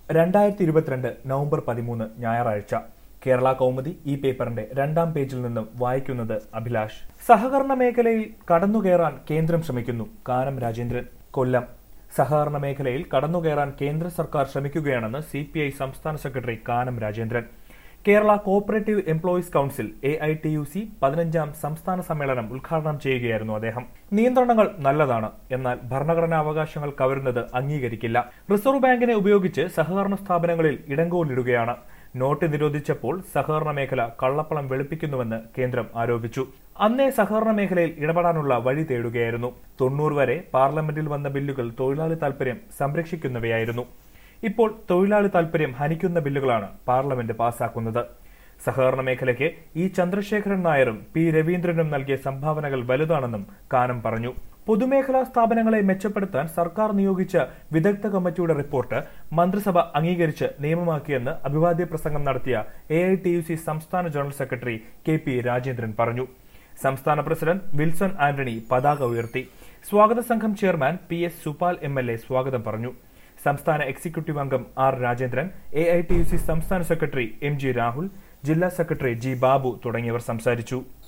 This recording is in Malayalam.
രണ്ടായിരത്തി ഇരുപത്തിരണ്ട് നവംബർ പതിമൂന്ന് ഞായറാഴ്ച കേരള കൗമുദി ഈ പേപ്പറിന്റെ രണ്ടാം പേജിൽ നിന്നും വായിക്കുന്നത് അഭിലാഷ് സഹകരണ മേഖലയിൽ കടന്നുകയറാൻ കേന്ദ്രം ശ്രമിക്കുന്നു കാനം രാജേന്ദ്രൻ കൊല്ലം സഹകരണ മേഖലയിൽ കടന്നുകയറാൻ കേന്ദ്ര സർക്കാർ ശ്രമിക്കുകയാണെന്ന് സി പി ഐ സംസ്ഥാന secretary Kanam Rajendran Kerala cooperative employees council A I T U C പതിനഞ്ചാം സംസ്ഥാന സമ്മേളനം ഉദ്ഘാടനം ചെയ്യുകയായിരുന്നു അദ്ദേഹം നിയന്ത്രണങ്ങൾ നല്ലതാണ് എന്നാൽ ഭരണഘടനാ അവകാശങ്ങൾ കവരുന്നത് അംഗീകരിക്കില്ല റിസർവ് ബാങ്കിനെ ഉപയോഗിച്ച് സഹകരണ സ്ഥാപനങ്ങളിൽ ഇടങ്കോലിടുകയാണ് നോട്ട് നിരോധിച്ചപ്പോൾ സഹകരണ മേഖല കള്ളപ്പണം വെളുപ്പിക്കുന്നുവെന്ന് കേന്ദ്രം ആരോപിച്ചു അന്നേ സഹകരണ മേഖലയിൽ ഇടപെടാനുള്ള വഴി തേടുകയായിരുന്നു തൊണ്ണൂറ് വരെ പാർലമെന്റിൽ വന്ന ബില്ലുകൾ തൊഴിലാളി താൽപര്യം സംരക്ഷിക്കുന്നവയായിരുന്നു ഇപ്പോൾ തൊഴിലാളി താൽപര്യം ഹനിക്കുന്ന ബില്ലുകളാണ് പാർലമെന്റ് പാസാക്കുന്നത് സഹകരണ മേഖലയ്ക്ക് ഇ ചന്ദ്രശേഖരൻ നായരും പി രവീന്ദ്രനും നൽകിയ സംഭാവനകൾ വലുതാണെന്നും കാനം പറഞ്ഞു പൊതുമേഖലാ സ്ഥാപനങ്ങളെ മെച്ചപ്പെടുത്താൻ സർക്കാർ നിയോഗിച്ച വിദഗ്ധ കമ്മിറ്റിയുടെ റിപ്പോർട്ട് മന്ത്രിസഭ അംഗീകരിച്ച് നിയമമാക്കിയെന്ന് അഭിവാദ്യ പ്രസംഗം നടത്തിയ A I T U C സംസ്ഥാന general secretary K P Rajendran പറഞ്ഞു സംസ്ഥാന പ്രസിഡന്റ് വിൽസൺ ആന്റണി പതാക ഉയർത്തി സ്വാഗത സംഘം chairman P S Supal M L A സ്വാഗതം പറഞ്ഞു സംസ്ഥാന എക്സിക്യൂട്ടീവ് അംഗം R Rajendran A I T U C സംസ്ഥാന സെക്രട്ടറി എം ജി രാഹുൽ ജില്ലാ സെക്രട്ടറി ജി ബാബു തുടങ്ങിയവർ സംസാരിച്ചു